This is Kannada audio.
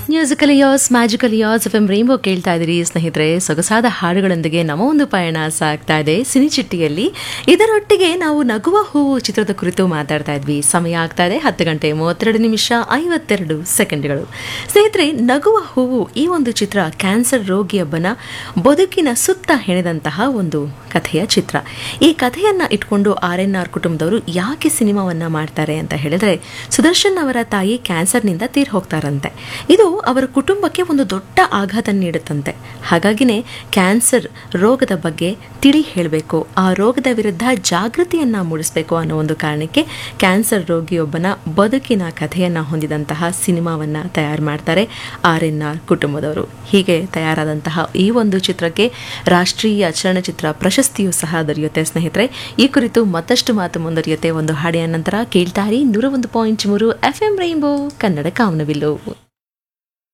musical ears magical ears F M rainbow ಕೇಳ್ತಾ ಇದ್ದೀರಿ ಸ್ನೇಹಿತರೆ ಸೊಗಸಾದ ಹಾಡುಗಳೊಂದಿಗೆ ನಮ್ಮ ಒಂದು ಪಯಣ ಸಾಗ್ತಾ ಇದೆ ಸಿನಿಚಿಟ್ಟಿಯಲ್ಲಿ ಇದರೊಟ್ಟಿಗೆ ನಾವು ನಗುವ ಹೂವು ಚಿತ್ರದ ಕುರಿತು ಮಾತಾಡ್ತಾ ಇದ್ವಿ ಸಮಯ ಆಗ್ತಾ ಇದೆ ಹತ್ತು ಗಂಟೆ ಮೂವತ್ತೆರಡು ನಿಮಿಷ ಐವತ್ತೆರಡು ಸೆಕೆಂಡ್ಗಳು ಸ್ನೇಹಿತರೆ ನಗುವ ಹೂವು ಈ ಒಂದು ಚಿತ್ರ ಕ್ಯಾನ್ಸರ್ ರೋಗಿಯೊಬ್ಬನ ಬದುಕಿನ ಸುತ್ತ ಹೆಣೆದಂತಹ ಒಂದು ಕಥೆಯ ಚಿತ್ರ ಈ ಕಥೆಯನ್ನ ಇಟ್ಕೊಂಡು ಆರ್ ಎನ್ ಆರ್ ಕುಟುಂಬದವರು ಯಾಕೆ ಸಿನಿಮಾವನ್ನ ಮಾಡ್ತಾರೆ ಅಂತ ಹೇಳಿದ್ರೆ ಸುದರ್ಶನ್ ಅವರ ತಾಯಿ ಕ್ಯಾನ್ಸರ್ನಿಂದ ತೀರ್ ಹೋಗ್ತಾರಂತೆ ಇದು ಅವರ ಕುಟುಂಬಕ್ಕೆ ಒಂದು ದೊಡ್ಡ ಆಘಾತ ನೀಡುತ್ತಂತೆ ಹಾಗಾಗಿನೇ ಕ್ಯಾನ್ಸರ್ ರೋಗದ ಬಗ್ಗೆ ತಿಳಿ ಹೇಳಬೇಕು ಆ ರೋಗದ ವಿರುದ್ಧ ಜಾಗೃತಿಯನ್ನ ಮೂಡಿಸಬೇಕು ಅನ್ನೋ ಒಂದು ಕಾರಣಕ್ಕೆ ಕ್ಯಾನ್ಸರ್ ರೋಗಿಯೊಬ್ಬನ ಬದುಕಿನ ಕಥೆಯನ್ನ ಹೊಂದಿದಂತಹ ಸಿನಿಮಾವನ್ನ ತಯಾರು ಮಾಡ್ತಾರೆ ಆರ್ ಎನ್ ಆರ್ ಕುಟುಂಬದವರು ಹೀಗೆ ತಯಾರಾದಂತಹ ಈ ಒಂದು ಚಿತ್ರಕ್ಕೆ ರಾಷ್ಟ್ರೀಯ ಚಲನಚಿತ್ರ ಪ್ರಶಸ್ತಿಯೂ ಸಹ ದೊರೆಯುತ್ತೆ ಸ್ನೇಹಿತರೆ ಈ ಕುರಿತು ಮತ್ತಷ್ಟು ಮಾತು ಮುಂದುವರಿಯುತ್ತೆ ಒಂದು ಹಾಡಿನ ನಂತರ ಕೇಳ್ತಾರಿ ನೂರ ಒಂದು ಪಾಯಿಂಟ್ ಮೂರು ಎಫ್ ಎಂ ರೈನ್ಬೋ ಕನ್ನಡ ಕಾಮನವಿಲ್ಲು